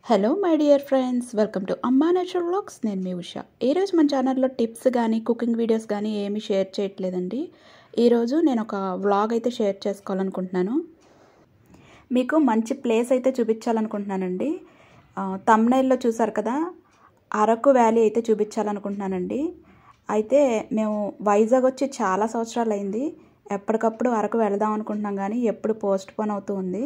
Hello my dear friends welcome to Amma natural vlogs నేను మీ ఉష ఈరోజు మన ఛానల్లో టిప్స్ కానీ కుకింగ్ వీడియోస్ కానీ ఏమీ షేర్ చేయట్లేదండి ఈరోజు నేను ఒక వ్లాగ్ అయితే షేర్ చేసుకోవాలనుకుంటున్నాను మీకు మంచి ప్లేస్ అయితే చూపించాలనుకుంటున్నానండి తమ్నైల్లో చూసారు కదా అరకు వ్యాలీ అయితే చూపించాలనుకుంటున్నానండి అయితే మేము వైజాగ్ వచ్చి చాలా సంవత్సరాలు అయింది ఎప్పటికప్పుడు అరకు వెళదాం అనుకుంటున్నాం కానీ ఎప్పుడు పోస్ట్ పోన్ అవుతూ ఉంది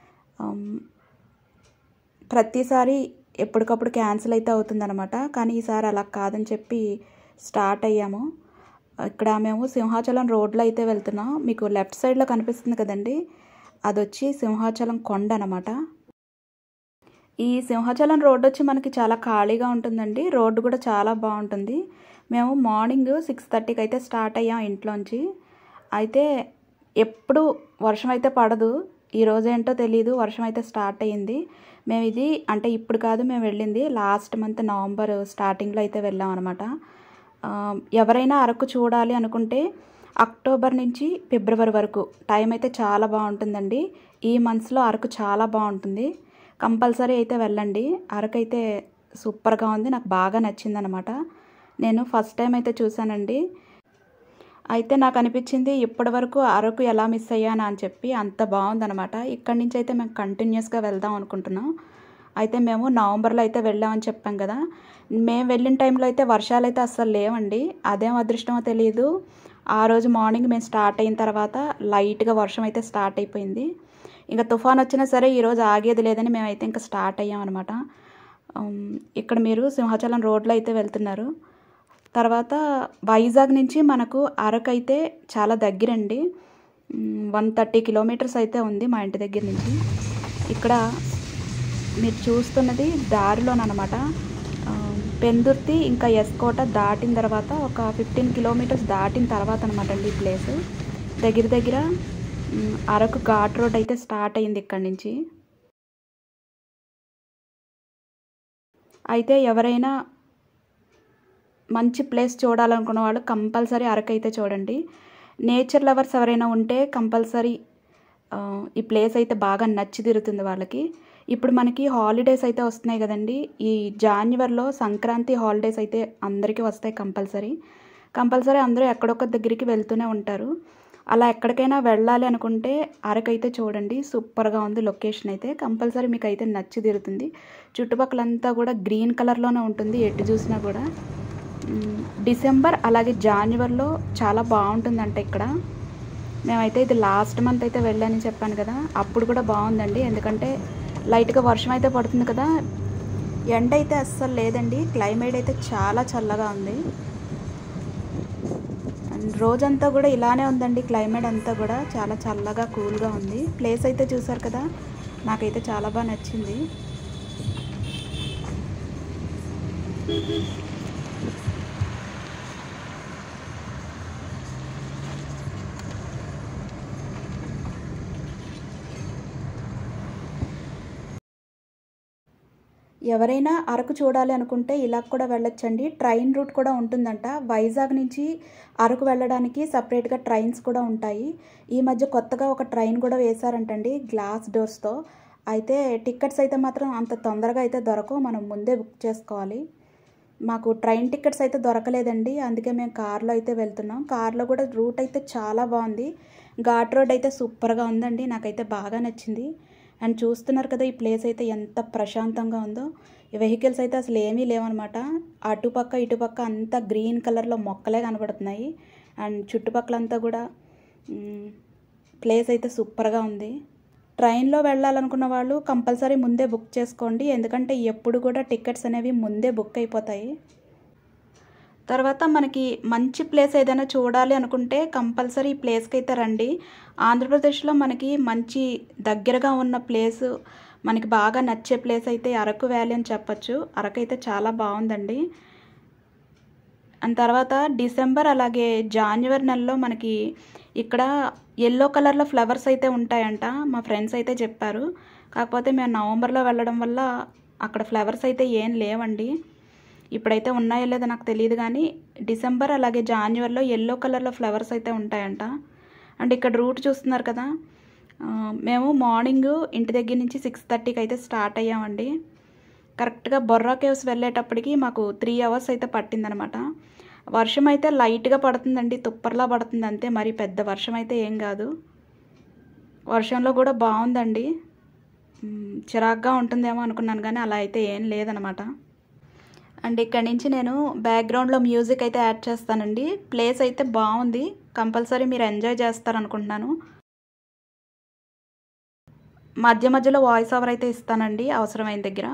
ప్రతిసారి ఎప్పటికప్పుడు క్యాన్సిల్ అయితే అవుతుందన్నమాట కానీ ఈసారి అలా కాదని చెప్పి స్టార్ట్ అయ్యాము ఇక్కడ మేము సింహాచలం రోడ్లో అయితే వెళ్తున్నాం మీకు లెఫ్ట్ సైడ్లో కనిపిస్తుంది కదండి అది వచ్చి సింహాచలం కొండ అనమాట ఈ సింహాచలం రోడ్డు వచ్చి మనకి చాలా ఖాళీగా ఉంటుందండి రోడ్డు కూడా చాలా బాగుంటుంది మేము మార్నింగ్ సిక్స్ థర్టీకి అయితే స్టార్ట్ అయ్యాం ఇంట్లోంచి అయితే ఎప్పుడు వర్షం అయితే పడదు ఈ రోజు ఏంటో తెలియదు వర్షం అయితే స్టార్ట్ అయ్యింది మేము ఇది అంటే ఇప్పుడు కాదు మేము వెళ్ళింది లాస్ట్ మంత్ నవంబర్ స్టార్టింగ్లో అయితే వెళ్ళాం అనమాట ఎవరైనా అరకు చూడాలి అనుకుంటే అక్టోబర్ నుంచి ఫిబ్రవరి వరకు టైం అయితే చాలా బాగుంటుందండి ఈ మంత్స్లో అరకు చాలా బాగుంటుంది కంపల్సరీ అయితే వెళ్ళండి అరకు అయితే సూపర్గా ఉంది నాకు బాగా నచ్చిందనమాట నేను ఫస్ట్ టైం అయితే చూశానండి అయితే నాకు అనిపించింది ఇప్పటి వరకు అరకు ఎలా మిస్ అయ్యానా అని చెప్పి అంత బాగుందనమాట ఇక్కడి నుంచి అయితే మేము కంటిన్యూస్గా వెళ్దాం అనుకుంటున్నాం అయితే మేము నవంబర్లో అయితే వెళ్ళామని చెప్పాం కదా మేము వెళ్ళిన టైంలో అయితే వర్షాలు అయితే అస్సలు లేవండి అదేం అదృష్టమో తెలియదు ఆ రోజు మార్నింగ్ మేము స్టార్ట్ అయిన తర్వాత లైట్గా వర్షం అయితే స్టార్ట్ అయిపోయింది ఇంకా తుఫాన్ వచ్చినా సరే ఈరోజు ఆగేది లేదని మేమైతే ఇంకా స్టార్ట్ అయ్యాం అనమాట ఇక్కడ మీరు సింహాచలం రోడ్లో అయితే వెళ్తున్నారు తర్వాత వైజాగ్ నుంచి మనకు అరకు అయితే చాలా దగ్గరండి వన్ థర్టీ కిలోమీటర్స్ అయితే ఉంది మా ఇంటి దగ్గర నుంచి ఇక్కడ మీరు చూస్తున్నది దారిలోనమాట పెందుర్తి ఇంకా ఎస్కోట దాటిన తర్వాత ఒక ఫిఫ్టీన్ కిలోమీటర్స్ దాటిన తర్వాత అనమాట అండి ఈ ప్లేస్ దగ్గర దగ్గర అరకు ఘాట్ రోడ్ అయితే స్టార్ట్ అయింది ఇక్కడి నుంచి అయితే ఎవరైనా మంచి ప్లేస్ చూడాలనుకున్న వాళ్ళు కంపల్సరీ అరకు అయితే చూడండి నేచర్ లవర్స్ ఎవరైనా ఉంటే కంపల్సరీ ఈ ప్లేస్ అయితే బాగా నచ్చి తిరుగుతుంది వాళ్ళకి ఇప్పుడు మనకి హాలిడేస్ అయితే వస్తున్నాయి కదండి ఈ జాన్యువరిలో సంక్రాంతి హాలిడేస్ అయితే అందరికీ వస్తాయి కంపల్సరీ కంపల్సరీ అందరూ ఎక్కడొక్క దగ్గరికి వెళ్తూనే ఉంటారు అలా ఎక్కడికైనా వెళ్ళాలి అనుకుంటే అరకైతే చూడండి సూపర్గా ఉంది లొకేషన్ అయితే కంపల్సరీ మీకు అయితే నచ్చి తిరుగుతుంది చుట్టుపక్కలంతా కూడా గ్రీన్ కలర్లోనే ఉంటుంది ఎటు చూసినా కూడా డిసెంబర్ అలాగే జాన్యువరిలో చాలా బాగుంటుందంట ఇక్కడ మేమైతే ఇది లాస్ట్ మంత్ అయితే వెళ్ళానని చెప్పాను కదా అప్పుడు కూడా బాగుందండి ఎందుకంటే లైట్గా వర్షం అయితే పడుతుంది కదా ఎండ అయితే అస్సలు లేదండి క్లైమేట్ అయితే చాలా చల్లగా ఉంది అండ్ రోజంతా కూడా ఇలానే ఉందండి క్లైమేట్ అంతా కూడా చాలా చల్లగా కూల్గా ఉంది ప్లేస్ అయితే చూసారు కదా నాకైతే చాలా బాగా నచ్చింది ఎవరైనా అరకు చూడాలి అనుకుంటే ఇలా కూడా వెళ్ళొచ్చండి ట్రైన్ రూట్ కూడా ఉంటుందంట వైజాగ్ నుంచి అరకు వెళ్ళడానికి సపరేట్గా ట్రైన్స్ కూడా ఉంటాయి ఈ మధ్య కొత్తగా ఒక ట్రైన్ కూడా వేశారంటండి గ్లాస్ డోర్స్తో అయితే టికెట్స్ అయితే మాత్రం అంత తొందరగా అయితే దొరకవు మనం ముందే బుక్ చేసుకోవాలి మాకు ట్రైన్ టికెట్స్ అయితే దొరకలేదండి అందుకే మేము కార్లో అయితే వెళ్తున్నాం కార్లో కూడా రూట్ అయితే చాలా బాగుంది ఘాట్ రోడ్ అయితే సూపర్గా ఉందండి నాకైతే బాగా నచ్చింది అండ్ చూస్తున్నారు కదా ఈ ప్లేస్ అయితే ఎంత ప్రశాంతంగా ఉందో ఈ వెహికల్స్ అయితే అసలు ఏమీ లేవన్నమాట అటుపక్క ఇటుపక్క అంతా గ్రీన్ కలర్లో మొక్కలే కనబడుతున్నాయి అండ్ చుట్టుపక్కలంతా కూడా ప్లేస్ అయితే సూపర్గా ఉంది ట్రైన్లో వెళ్ళాలనుకున్న వాళ్ళు కంపల్సరీ ముందే బుక్ చేసుకోండి ఎందుకంటే ఎప్పుడు కూడా టికెట్స్ అనేవి ముందే బుక్ అయిపోతాయి తర్వాత మనకి మంచి ప్లేస్ ఏదైనా చూడాలి అనుకుంటే కంపల్సరీ ఈ ప్లేస్కి అయితే రండి ఆంధ్రప్రదేశ్లో మనకి మంచి దగ్గరగా ఉన్న ప్లేస్ మనకి బాగా నచ్చే ప్లేస్ అయితే అరకు వ్యాలీ అని చెప్పచ్చు అరకు అయితే చాలా బాగుందండి అండ్ తర్వాత డిసెంబర్ అలాగే జాన్యువరి నెలలో మనకి ఇక్కడ ఎల్లో కలర్లో ఫ్లవర్స్ అయితే ఉంటాయంట మా ఫ్రెండ్స్ అయితే చెప్పారు కాకపోతే మేము నవంబర్లో వెళ్ళడం వల్ల అక్కడ ఫ్లవర్స్ అయితే ఏం లేవండి ఇప్పుడైతే ఉన్నాయో లేదో నాకు తెలియదు కానీ డిసెంబర్ అలాగే జాన్యువరిలో ఎల్లో కలర్లో ఫ్లవర్స్ అయితే ఉంటాయంట అండ్ ఇక్కడ రూట్ చూస్తున్నారు కదా మేము మార్నింగ్ ఇంటి దగ్గర నుంచి సిక్స్ థర్టీకి అయితే స్టార్ట్ అయ్యామండి కరెక్ట్గా బొర్రా కేవ్స్ వెళ్ళేటప్పటికి మాకు త్రీ అవర్స్ అయితే పట్టిందనమాట వర్షం అయితే లైట్గా పడుతుందండి తుప్పర్లా పడుతుంది అంతే మరి పెద్ద వర్షం అయితే ఏం కాదు వర్షంలో కూడా బాగుందండి మ్, చిరాగ్గా ఉంటుందేమో అనుకున్నాను కానీ అలా అయితే ఏం లేదనమాట అండ్ ఇక్కడి నుంచి నేను బ్యాక్గ్రౌండ్లో మ్యూజిక్ అయితే యాడ్ చేస్తానండి ప్లేస్ అయితే బాగుంది కంపల్సరీ మీరు ఎంజాయ్ చేస్తారనుకుంటున్నాను మధ్య మధ్యలో వాయిస్ ఓవర్ అయితే ఇస్తానండి అవసరమైన దగ్గర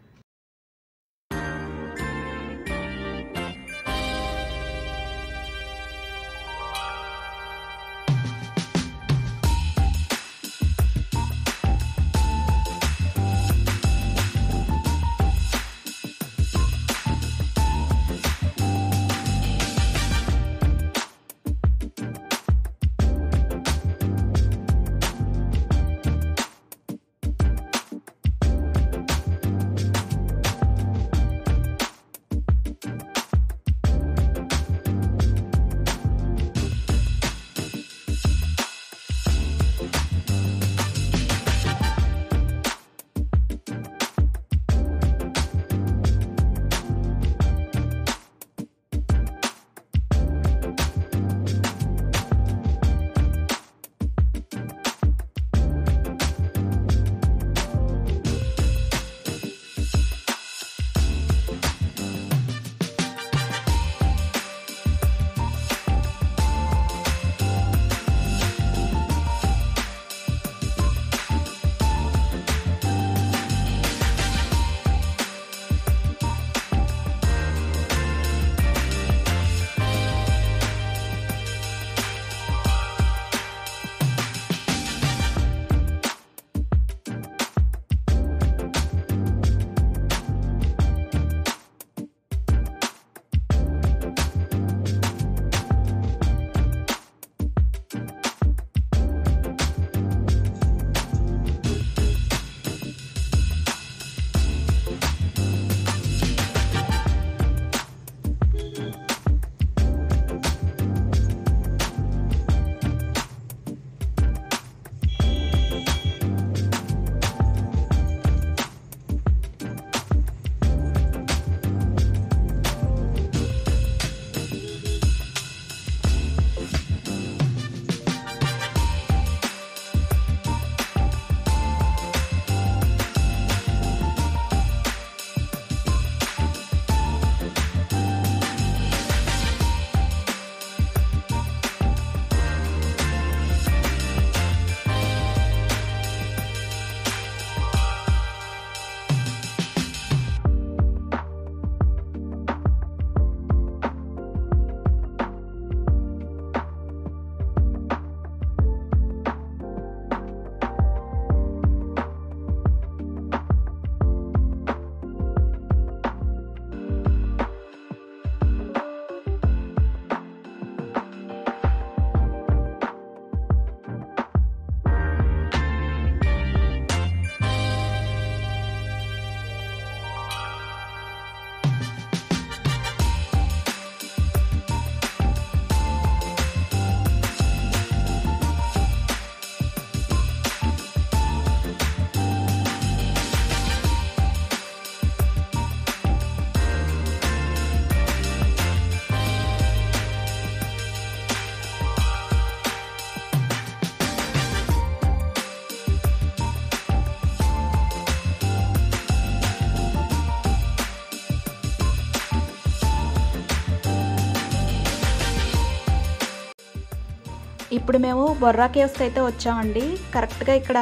ఇప్పుడు మేము బొర్రా కేవ్స్కి అయితే వచ్చామండి కరెక్ట్గా ఇక్కడ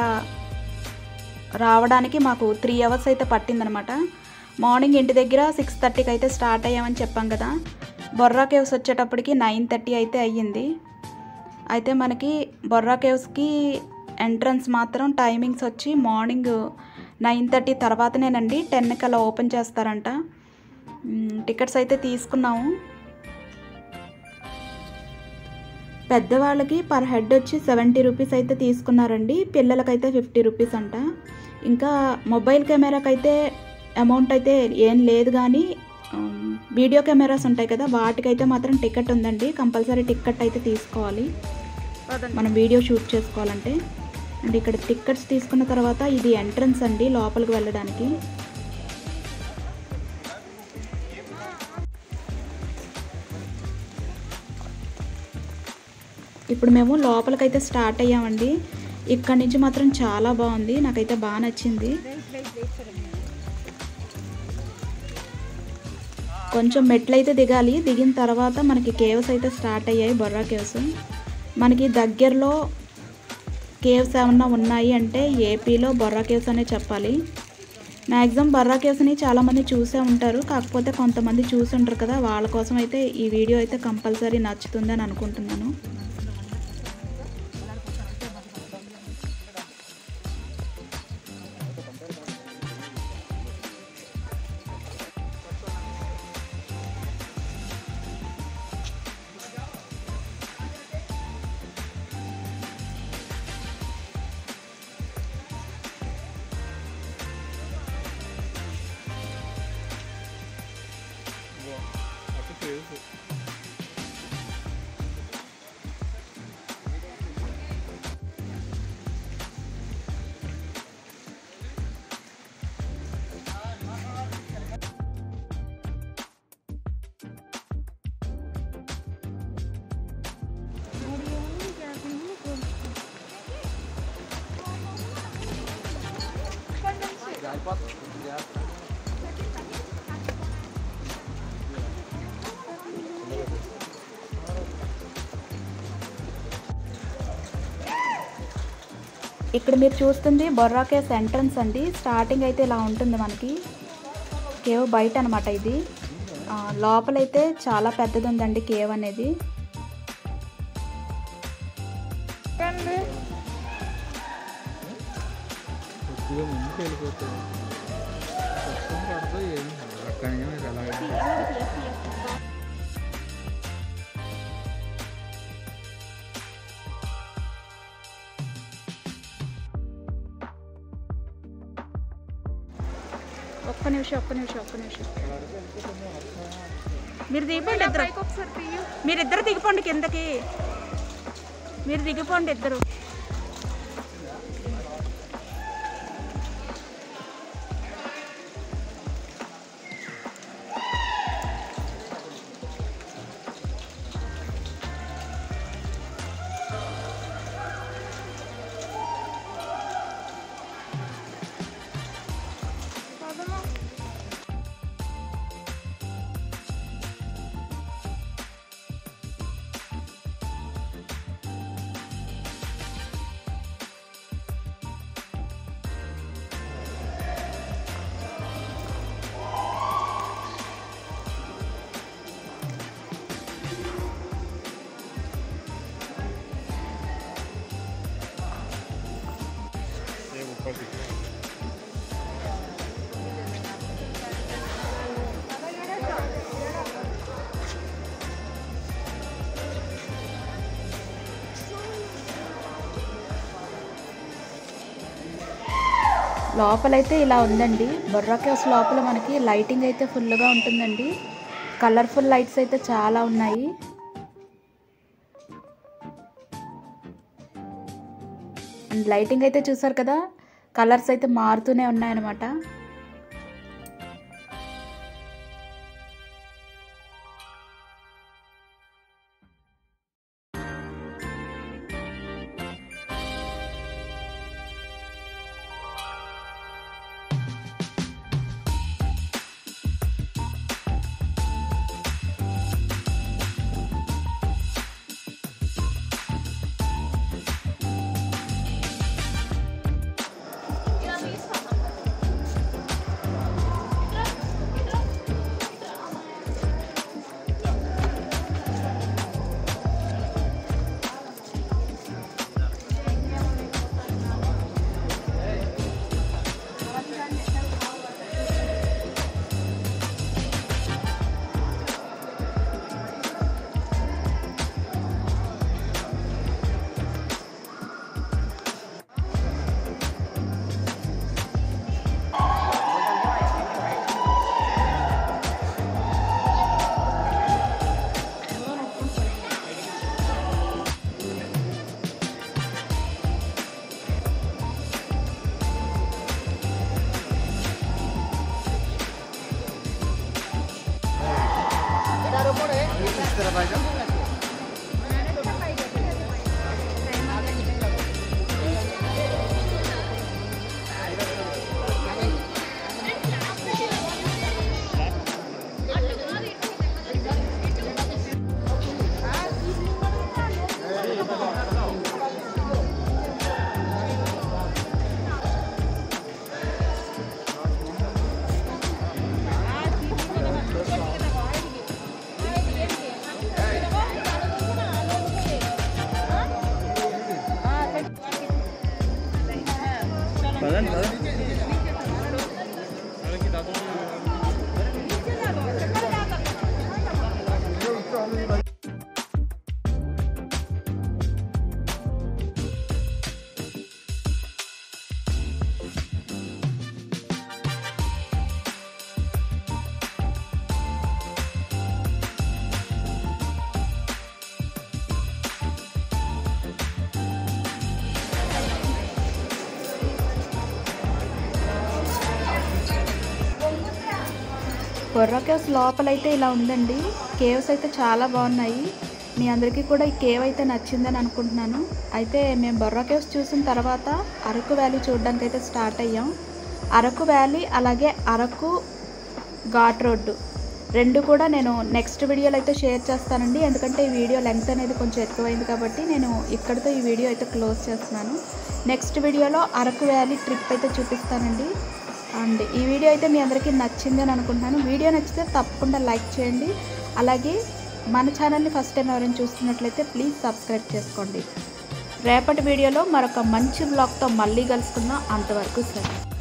రావడానికి మాకు త్రీ అవర్స్ అయితే పట్టిందనమాట మార్నింగ్ ఇంటి దగ్గర సిక్స్ థర్టీకి అయితే స్టార్ట్ అయ్యామని చెప్పాం కదా బొర్రా కేవ్స్ వచ్చేటప్పటికి నైన్ థర్టీ అయితే అయ్యింది అయితే మనకి బొర్రా కేవ్స్కి ఎంట్రన్స్ మాత్రం టైమింగ్స్ వచ్చి మార్నింగ్ నైన్ థర్టీ తర్వాతనేనండి టెన్కి అలా ఓపెన్ చేస్తారంట మ్, టికెట్స్ అయితే తీసుకున్నాము పెద్దవాళ్ళకి పర్ హెడ్ వచ్చి సెవెంటీ రూపీస్ అయితే తీసుకున్నారండి పిల్లలకైతే ఫిఫ్టీ రూపీస్ అంట ఇంకా మొబైల్ కెమెరాకి అయితే అమౌంట్ అయితే ఏం లేదు కానీ ఉమ్, వీడియో కెమెరాస్ ఉంటాయి కదా వాటికైతే మాత్రం టికెట్ ఉందండి కంపల్సరీ టికెట్ అయితే తీసుకోవాలి మనం వీడియో షూట్ చేసుకోవాలంటే అండ్ ఇక్కడ టికెట్స్ తీసుకున్న తర్వాత ఇది ఎంట్రన్స్ అండి లోపలికి వెళ్ళడానికి ఇప్పుడు మేము లోపలికైతే స్టార్ట్ అయ్యామండి ఇక్కడ నుంచి మాత్రం చాలా బాగుంది నాకైతే బాగా నచ్చింది కొంచెం మెట్లు అయితే దిగాలి దిగిన తర్వాత మనకి కేవ్స్ అయితే స్టార్ట్ అయ్యాయి బొర్రా కేవ్స్ మనకి దగ్గరలో కేవ్స్ ఏమన్నా ఉన్నాయి అంటే ఏపీలో బొర్రా కేవ్స్ అనే చెప్పాలి మ్యాక్సిమం బర్రా కేవ్స్ని చాలామంది చూసే ఉంటారు కాకపోతే కొంతమంది చూసి ఉంటారు కదా వాళ్ళ కోసం అయితే ఈ వీడియో అయితే కంపల్సరీ నచ్చుతుందని అనుకుంటున్నాను ఇక్కడ మీరు చూస్తుంది బొర్రా కేవ్స్ ఎంట్రన్స్ అండి స్టార్టింగ్ అయితే ఇలా ఉంటుంది మనకి కేవ్ బయట అనమాట ఇది ఆ, లోపలైతే చాలా పెద్దది ఉందండి కేవ్ అనేది కొద్దిగా ముందుకు వెళ్ళిపోతుంది వర్షం పడితే ఏం కాదు. అక్కడి నుంచి మీకు అలాగే ఒక్క నిమిషం ఒక్క నిమిషం ఒక్క నిమిషం మీరు దిగిపోండి ఇద్దరు మీరు ఇద్దరు దిగిపోండి కిందకి మీరు దిగిపోండి ఇద్దరు లోపలైతే ఇలా ఉందండి బొర్రా కేవ్స్ లోపల మనకి లైటింగ్ అయితే ఫుల్గా ఉంటుందండి కలర్ఫుల్ లైట్స్ అయితే చాలా ఉన్నాయి అండ్ లైటింగ్ అయితే చూసారు కదా కలర్స్ అయితే మారుతూనే ఉన్నాయన్నమాట బొర్రా కేవ్స్ లోపలైతే ఇలా ఉందండి కేవ్స్ అయితే చాలా బాగున్నాయి మీ అందరికీ కూడా ఈ కేవ్ అయితే నచ్చిందని అనుకుంటున్నాను అయితే మేము బొర్రా కేవ్స్ చూసిన తర్వాత అరకు వ్యాలీ చూడడానికి అయితే స్టార్ట్ అయ్యాం అరకు వ్యాలీ అలాగే అరకు ఘాట్ రోడ్డు రెండు కూడా నేను నెక్స్ట్ వీడియోలో అయితే షేర్ చేస్తానండి ఎందుకంటే ఈ వీడియో లెంగ్త్ అనేది కొంచెం ఎక్కువైంది కాబట్టి నేను ఇక్కడితో ఈ వీడియో అయితే క్లోజ్ చేస్తున్నాను నెక్స్ట్ వీడియోలో అరకు వ్యాలీ ట్రిప్ అయితే చూపిస్తానండి అండ్ ఈ వీడియో అయితే మీ అందరికీ నచ్చింది అని అనుకుంటున్నాను వీడియో నచ్చితే తప్పకుండా లైక్ చేయండి అలాగే మన ఛానల్ని ఫస్ట్ టైం ఎవరైనా చూస్తున్నట్లయితే ప్లీజ్ సబ్స్క్రైబ్ చేసుకోండి రేపటి వీడియోలో మరొక మంచి బ్లాగ్తో మళ్ళీ కలుసుకుందాం అంతవరకు సరే